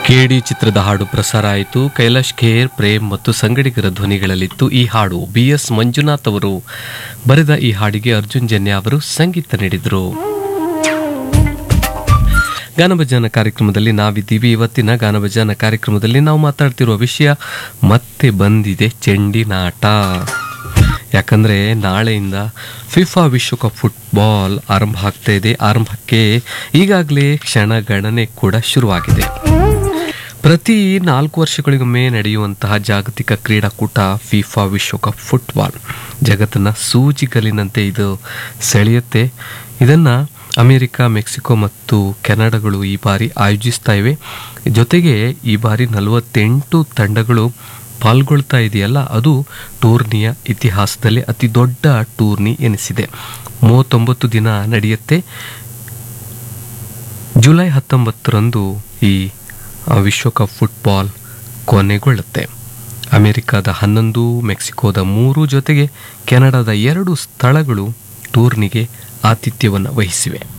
ಕೆಡಿ ಚಿತ್ರದ ಹಾಡು ಪ್ರಸಾರ ಆಯಿತು ಕೈಲಾಶ್ ಖೇರ್ ಪ್ರೇಮ್ ಮತ್ತು ಸಂಗಡಿಗರ ಧ್ವನಿಗಳಲ್ಲಿತ್ತು ಈ ಹಾಡು ಬಿ ಎಸ್ ಮಂಜುನಾಥ್ ಅವರು ಬರೆದ ಈ ಹಾಡಿಗೆ ಅರ್ಜುನ್ ಜನ್ಯ ಅವರು ಸಂಗೀತ ನೀಡಿದರು ಗಾನಭಜನ ಕಾರ್ಯಕ್ರಮದಲ್ಲಿ ನಾವಿದ್ದೀವಿ ಇವತ್ತಿನ ಗಾನಭಜನ ಕಾರ್ಯಕ್ರಮದಲ್ಲಿ ನಾವು ಮಾತಾಡ್ತಿರುವ ವಿಷಯ ಮತ್ತೆ ಬಂದಿದೆ ಚೆಂಡಿನಾಟ ಯಾಕಂದ್ರೆ ನಾಳೆಯಿಂದ ಫಿಫಾ ವಿಶ್ವಕಪ್ ಫುಟ್ಬಾಲ್ ಆರಂಭ ಆಗ್ತಾ ಇದೆ ಆರಂಭಕ್ಕೆ ಈಗಾಗಲೇ ಕ್ಷಣಗಣನೆ ಕೂಡ ಶುರುವಾಗಿದೆ ಪ್ರತಿ ನಾಲ್ಕು ವರ್ಷಗಳಿಗೊಮ್ಮೆ ನಡೆಯುವಂತಹ ಜಾಗತಿಕ ಕ್ರೀಡಾಕೂಟ ಫಿಫಾ ವಿಶ್ವಕಪ್ ಫುಟ್ಬಾಲ್ ಜಗತ್ತನ್ನ ಸೂಜಿಗಲಿನಂತೆ ಇದು ಸೆಳೆಯುತ್ತೆ ಇದನ್ನ ಅಮೆರಿಕ ಮೆಕ್ಸಿಕೋ ಮತ್ತು ಕೆನಡಾಗಳು ಈ ಬಾರಿ ಆಯೋಜಿಸ್ತಾ ಇವೆ ಜೊತೆಗೆ ಈ ಬಾರಿ ನಲವತ್ತೆಂಟು ತಂಡಗಳು ಪಾಲ್ಗೊಳ್ತಾ ಇದೆಯಲ್ಲ ಅದು ಟೂರ್ನಿಯ ಇತಿಹಾಸದಲ್ಲಿ ಅತಿ ದೊಡ್ಡ ಟೂರ್ನಿ ಎನಿಸಿದೆ ಮೂವತ್ತೊಂಬತ್ತು ದಿನ ನಡೆಯುತ್ತೆ ಜುಲೈ ಹತ್ತೊಂಬತ್ತರಂದು ಈ ಆ, ವಿಶ್ವಕಪ್ ಫುಟ್ಬಾಲ್ ಕೊನೆಗೊಳ್ಳುತ್ತೆ ಅಮೆರಿಕದ ಹನ್ನೊಂದು ಮೆಕ್ಸಿಕೋದ ಮೂರು ಜೊತೆಗೆ ಕೆನಡಾದ ಎರಡು ಸ್ಥಳಗಳು ಟೂರ್ನಿಗೆ ಆತಿಥ್ಯವನ್ನು ವಹಿಸಿವೆ